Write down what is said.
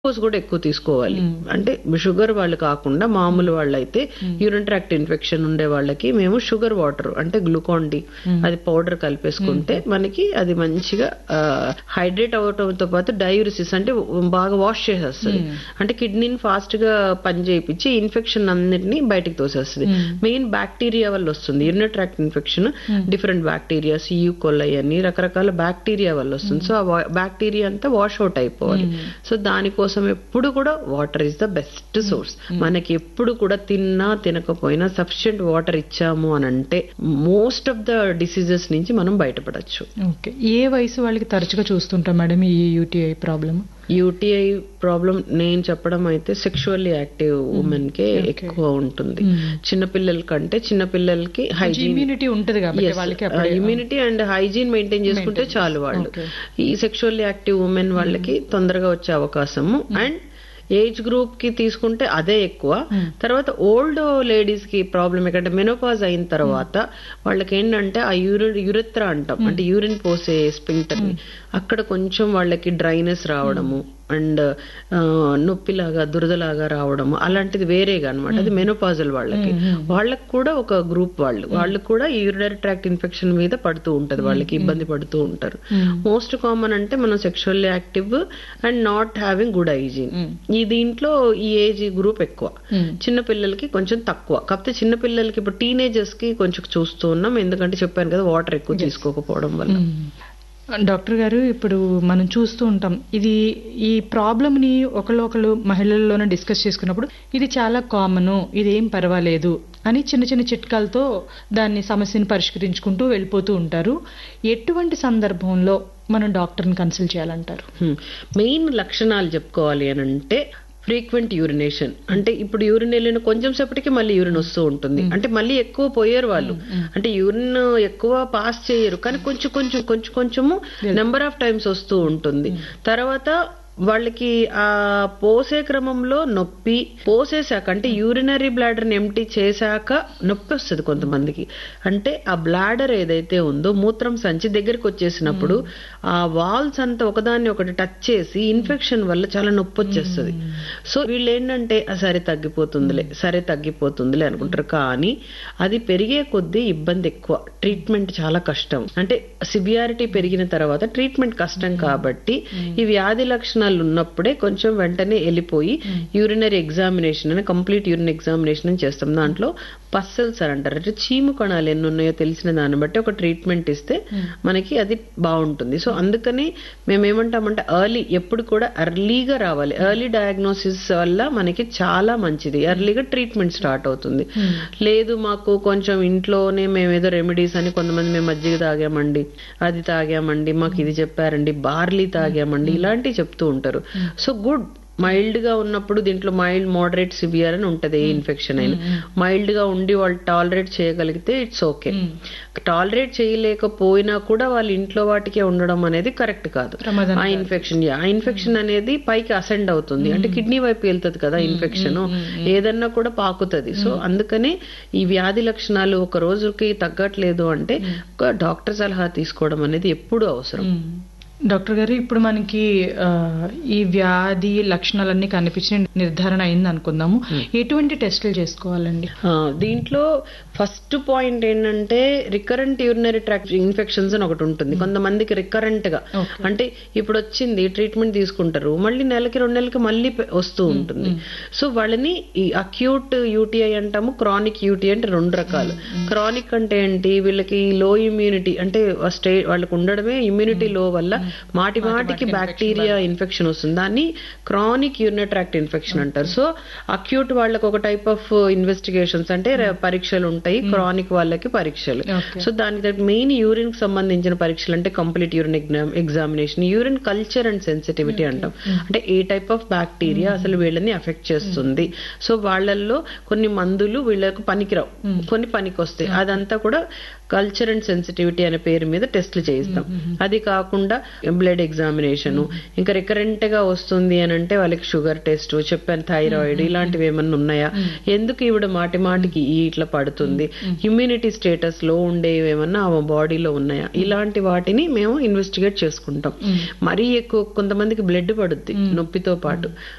glucose కూడా ఎక్కువ తీసుకోవాలి అంటే షుగర్ వాళ్ళు కాకుండా మామూలు వాళ్ళైతే యూరిన్ ట్రాక్ట్ ఇన్ఫెక్షన్ ఉండే వాళ్ళకి మేము షుగర్ వాటర్ అంటే గ్లూకాన్ డి అది పౌడర్ కలిపేసుకుంటే మనకి అది మంచిగా హైడ్రేట్ అవటంతో పాటు డయూరిసిస్ అంటే బాగా వాష్ చేసేస్తుంది అంటే కిడ్నీని ఫాస్ట్ గా పని చేయించి ఇన్ఫెక్షన్ అన్నిటిని బయటికి తోసేస్తుంది మెయిన్ బ్యాక్టీరియా వల్ల వస్తుంది urine tract infection different bacteria సియు కొల్లై అని రకరకాల బ్యాక్టీరియా వల్ల వస్తుంది సో ఆ బ్యాక్టీరియా అంతా వాష్ అవుట్ అయిపోవాలి సో దానికోసం ఎప్పుడు కూడా water is the best source మనకి ఎప్పుడు కూడా తిన్నా తినకపోయినా సఫిషియెంట్ వాటర్ ఇచ్చాము అని అంటే మోస్ట్ ఆఫ్ ద డిసీజెస్ నుంచి మనం బయటపడచ్చు ఓకే ఏ వయసు వాళ్ళకి తరచుగా చూస్తుంటాం మేడం ఈ యూటీఐ ప్రాబ్లమ్ యూటీఐ ప్రాబ్లం నేను చెప్పడం అయితే సెక్షువల్లీ యాక్టివ్ ఉమెన్ కే ఎక్కువ ఉంటుంది చిన్నపిల్లల కంటే చిన్నపిల్లలకి హైజీన్ ఇమ్యూనిటీ ఉంటది కాబట్టి వాళ్ళకి ఇమ్యూనిటీ అండ్ హైజీన్ మెయింటైన్ చేసుకుంటే చాలు వాళ్ళు ఈ సెక్షువల్లీ యాక్టివ్ ఉమెన్ వాళ్ళకి తొందరగా వచ్చే అవకాశము అండ్ ఏజ్ గ్రూప్ కి తీసుకుంటే అదే ఎక్కువ తర్వాత ఓల్డ్ లేడీస్ కి ప్రాబ్లం ఏంటంటే మెనోపాజ్ అయిన తర్వాత వాళ్ళకి ఏంటంటే ఆ యూరిన్ యురెత్రా అంటాం అంటే యూరిన్ పోసే స్పింక్టర్ ని అక్కడ కొంచెం వాళ్ళకి డ్రైనెస్ రావడము అండ్ నొప్పిలాగా దురదలాగా రావడము అలాంటిది వేరేగా అనమాట అది మెనోపాజల్ వాళ్ళకి వాళ్ళకి కూడా ఒక గ్రూప్ వాళ్ళు వాళ్ళు కూడా యూరినరీ ట్రాక్ట్ ఇన్ఫెక్షన్ మీద పడుతూ ఉంటది వాళ్ళకి ఇబ్బంది పడుతూ ఉంటారు మోస్ట్ కామన్ అంటే మనం sexually active and not having good hygiene ఈ దీంట్లో ఈ ఏజ్ గ్రూప్ ఎక్కువ చిన్న పిల్లలకి కొంచెం తక్కువ కాకపోతే చిన్న పిల్లలకి ఇప్పుడు టీనేజర్స్ కి కొంచెం చూస్తూ ఉన్నాం ఎందుకంటే చెప్పాను కదా వాటర్ ఎక్కువ తీసుకోకపోవడం వల్ల డాక్టర్ గారు ఇప్పుడు మనం చూస్తూ ఉంటాం ఇది ఈ ప్రాబ్లమ్ని ఒకళ్ళు ఒకళ్ళు మహిళల్లోనే డిస్కస్ చేసుకున్నప్పుడు ఇది చాలా కామన్ ఇది ఏం పర్వాలేదు అని చిన్న చిన్న చిట్కాలతో దాన్ని సమస్యను పరిష్కరించుకుంటూ వెళ్ళిపోతూ ఉంటారు ఎటువంటి సందర్భంలో మనం డాక్టర్ని కన్సల్ట్ చేయాలంటారు మెయిన్ లక్షణాలు చెప్పుకోవాలి అని అంటే ఫ్రీక్వెంట్ యూరినేషన్ అంటే ఇప్పుడు యూరిన్ వెళ్ళిన కొంచెం సేపటికి మళ్ళీ యూరిన్ వస్తూ ఉంటుంది అంటే మళ్ళీ ఎక్కువ పోయారు వాళ్ళు అంటే యూరిన్ ఎక్కువ పాస్ చేయరు కానీ కొంచెం కొంచెం కొంచెం కొంచెము నెంబర్ ఆఫ్ టైమ్స్ వస్తూ ఉంటుంది తర్వాత వాళ్ళకి ఆ పోసే క్రమంలో నొప్పి పోసేసాక అంటే యూరినరీ బ్లాడర్ని ఎంటీ చేశాక నొప్పి వస్తుంది కొంతమందికి అంటే ఆ బ్లాడర్ ఏదైతే ఉందో మూత్రం సంచి దగ్గరికి వచ్చేసినప్పుడు ఆ వాల్స్ అంతా ఒకదాన్ని ఒకటి టచ్ చేసి ఇన్ఫెక్షన్ వల్ల చాలా నొప్పి వచ్చేస్తుంది సో వీళ్ళు ఏంటంటే సరే తగ్గిపోతుందిలే సరే తగ్గిపోతుందిలే అనుకుంటారు కానీ అది పెరిగే కొద్దీ ఇబ్బంది ఎక్కువ ట్రీట్మెంట్ చాలా కష్టం అంటే సివియారిటీ పెరిగిన తర్వాత ట్రీట్మెంట్ కష్టం కాబట్టి ఈ వ్యాధి లక్షణాలు ఉన్నప్పుడే కొంచెం వెంటనే వెళ్ళిపోయి యూరినరీ ఎగ్జామినేషన్ అని కంప్లీట్ యూరిన్ ఎగ్జామినేషన్ అని చేస్తాం దాంట్లో పస్సల్స్ అని అంటారు అంటే చీము కణాలు ఎన్ని ఉన్నాయో తెలిసిన దాన్ని బట్టి ఒక ట్రీట్మెంట్ ఇస్తే మనకి అది బాగుంటుంది సో అందుకని మేము ఏమంటామంటే ఎర్లీ ఎప్పుడు కూడా ఎర్లీగా రావాలి ఎర్లీ డయాగ్నోసిస్ వల్ల మనకి చాలా మంచిది ఎర్లీగా ట్రీట్మెంట్ స్టార్ట్ అవుతుంది లేదు మాకు కొంచెం ఇంట్లోనే మేము ఏదో రెమెడీస్ అని కొంతమంది మేము మజ్జిగ తాగామండి అది తాగామండి మాకు ఇది చెప్పారండి బార్లీ తాగామండి ఇలాంటివి చెప్తూ ఉంటారు సో గుడ్ మైల్డ్ గా ఉన్నప్పుడు దీంట్లో మైల్డ్ మోడరేట్ సివియర్ అని ఉంటది ఏ ఇన్ఫెక్షన్ అయినా మైల్డ్ గా ఉండి వాళ్ళు టాలరేట్ చేయగలిగితే ఇట్స్ ఓకే టాలరేట్ చేయలేకపోయినా కూడా వాళ్ళ ఇంట్లో వాటికే ఉండడం అనేది కరెక్ట్ కాదు ఆ ఇన్ఫెక్షన్ ఆ ఇన్ఫెక్షన్ అనేది పైకి అసెండ్ అవుతుంది అంటే కిడ్నీ వైపు వెళ్తుంది కదా ఇన్ఫెక్షన్ ఏదన్నా కూడా పాకుతుంది సో అందుకనే ఈ వ్యాధి లక్షణాలు ఒక రోజుకి తగ్గట్లేదు అంటే ఒక డాక్టర్ సలహా తీసుకోవడం అనేది ఎప్పుడు అవసరం డాక్టర్ గారు ఇప్పుడు మనకి ఈ వ్యాధి లక్షణాలన్నీ కనిపించిన నిర్ధారణ అయింది అనుకుందాము ఎటువంటి టెస్టులు చేసుకోవాలండి దీంట్లో ఫస్ట్ పాయింట్ ఏంటంటే రికరెంట్ యూరినరీ ట్రాక్ట్ ఇన్ఫెక్షన్స్ అని ఒకటి ఉంటుంది కొంతమందికి రికరెంట్ గా అంటే ఇప్పుడు వచ్చింది ట్రీట్మెంట్ తీసుకుంటారు మళ్ళీ నెలకి రెండు నెలలకి మళ్ళీ వస్తూ ఉంటుంది సో వాళ్ళని ఈ అక్యూట్ యూటీఐ అంటాము క్రానిక్ యూటీఐ అంటే రెండు రకాలు క్రానిక్ అంటే ఏంటి వీళ్ళకి లో ఇమ్యూనిటీ అంటే స్టే వాళ్ళకి ఉండడమే ఇమ్యూనిటీ లో వల్ల మాటి మాటికి బ్యాక్టీరియా ఇన్ఫెక్షన్ వస్తుంది దాన్ని క్రానిక్ యూరినరీ ట్రాక్ట్ ఇన్ఫెక్షన్ అంటారు సో అక్యూట్ వాళ్ళకి ఒక టైప్ ఆఫ్ ఇన్వెస్టిగేషన్స్ అంటే పరీక్షలు ఉంటాయి క్రానిక్ వాళ్ళకి పరీక్షలు సో దానికి మెయిన్ యూరిన్ కి సంబంధించిన పరీక్షలు అంటే complete urine examination urine culture and sensitivity అంటాం అంటే ఏ టైప్ ఆఫ్ బ్యాక్టీరియా అసలు వీళ్ళని అఫెక్ట్ చేస్తుంది సో వాళ్ళల్లో కొన్ని మందులు వీళ్ళకి పనికిరావు కొన్ని పనికి వస్తాయి అదంతా కూడా కల్చర్ అండ్ సెన్సిటివిటీ అనే పేరు మీద టెస్ట్లు చేయిస్తాం అది కాకుండా బ్లడ్ ఎగ్జామినేషన్ ఇంకా రికరెంట్ గా వస్తుంది అని అంటే వాళ్ళకి షుగర్ టెస్ట్ చెప్పాను థైరాయిడ్ ఇలాంటివి ఏమన్నా ఉన్నాయా ఎందుకు ఈవిడ మాటి మాటికి ఇట్లా పడుతుంది ఇమ్యూనిటీ స్టేటస్ లో ఉండేవి ఏమన్నా ఆ బాడీలో ఉన్నాయా ఇలాంటి వాటిని మేము ఇన్వెస్టిగేట్ చేసుకుంటాం మరీ ఎక్కువ కొంతమందికి బ్లడ్ పడుద్ది నొప్పితో పాటు